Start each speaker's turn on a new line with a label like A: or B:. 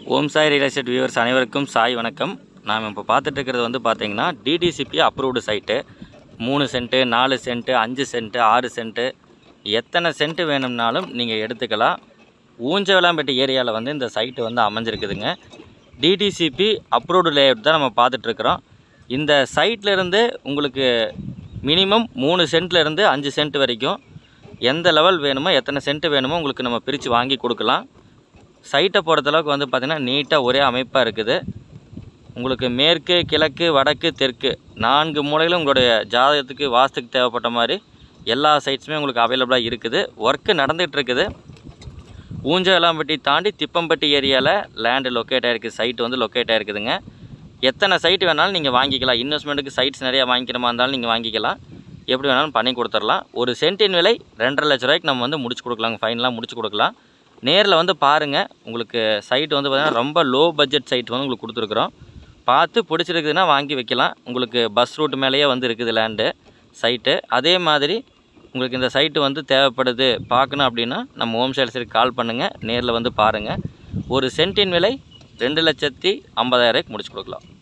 A: ஓம் Sai real estate viewers அனைவருக்கும் சாய் வணக்கம் நாம் இப்போ பார்த்துட்டு இருக்கிறது வந்து பார்த்தீங்கன்னா டிடிசிபி அப்ரூவ்டு சைட்டு மூணு சென்ட்டு நாலு சென்ட்டு அஞ்சு சென்ட்டு ஆறு சென்ட்டு எத்தனை சென்ட்டு வேணும்னாலும் நீங்கள் எடுத்துக்கலாம் ஊஞ்சவலாம்பேட்டை ஏரியாவில் வந்து இந்த சைட்டு வந்து அமைஞ்சிருக்குதுங்க டிடிசிபி அப்ரூவ்டு லேஅவுட் தான் நம்ம பார்த்துட்ருக்குறோம் இந்த சைட்ல இருந்து உங்களுக்கு மினிமம் மூணு சென்ட்ல இருந்து அஞ்சு சென்ட் வரைக்கும் எந்த லெவல் வேணுமோ எத்தனை சென்ட் வேணுமோ உங்களுக்கு நம்ம பிரித்து வாங்கி கொடுக்கலாம் சைட்டை பொறுத்தளவுக்கு வந்து பார்த்திங்கன்னா நீட்டாக ஒரே அமைப்பாக இருக்குது உங்களுக்கு மேற்கு கிழக்கு வடக்கு தெற்கு நான்கு மூலையிலும் உங்களுடைய ஜாதகத்துக்கு வாஸ்துக்கு தேவைப்பட்ட மாதிரி எல்லா சைட்ஸுமே உங்களுக்கு அவைலபிளாக இருக்குது ஒர்க்கு நடந்துகிட்டு இருக்குது ஊஞ்சலாம்பட்டி தாண்டி திப்பம்பட்டி ஏரியாவில் லேண்டு லொக்கேட் ஆகிருக்கு சைட்டு வந்து லொக்கேட் ஆகிருக்குதுங்க எத்தனை சைட் வேணாலும் நீங்கள் வாங்கிக்கலாம் இன்வெஸ்ட்மெண்ட்டுக்கு சைட்ஸ் நிறையா வாங்கிக்கிற மாதிரி இருந்தாலும் நீங்கள் வாங்கிக்கலாம் எப்படி வேணாலும் பண்ணி கொடுத்துடலாம் ஒரு சென்ட்டின் விலை ரெண்டரை லட்ச ரூபாய்க்கு நம்ம வந்து முடிச்சு கொடுக்கலாங்க ஃபைனலாக முடிச்சு கொடுக்கலாம் நேரில் வந்து பாருங்கள் உங்களுக்கு சைட் வந்து பார்த்திங்கன்னா ரொம்ப லோ பட்ஜெட் சைட் வந்து உங்களுக்கு கொடுத்துருக்குறோம் பார்த்து பிடிச்சிருக்குதுன்னா வாங்கி வைக்கலாம் உங்களுக்கு பஸ் ரூட் மேலேயே வந்து இருக்குது லேண்டு சைட்டு அதே மாதிரி உங்களுக்கு இந்த சைட்டு வந்து தேவைப்படுது பார்க்கணும் அப்படின்னா நம்ம ஹோம் சேல்ஸருக்கு கால் பண்ணுங்கள் நேரில் வந்து பாருங்கள் ஒரு சென்ட்டின் விலை ரெண்டு லட்சத்தி ஐம்பதாயிரரூபாய்க்கு முடிச்சு கொடுக்கலாம்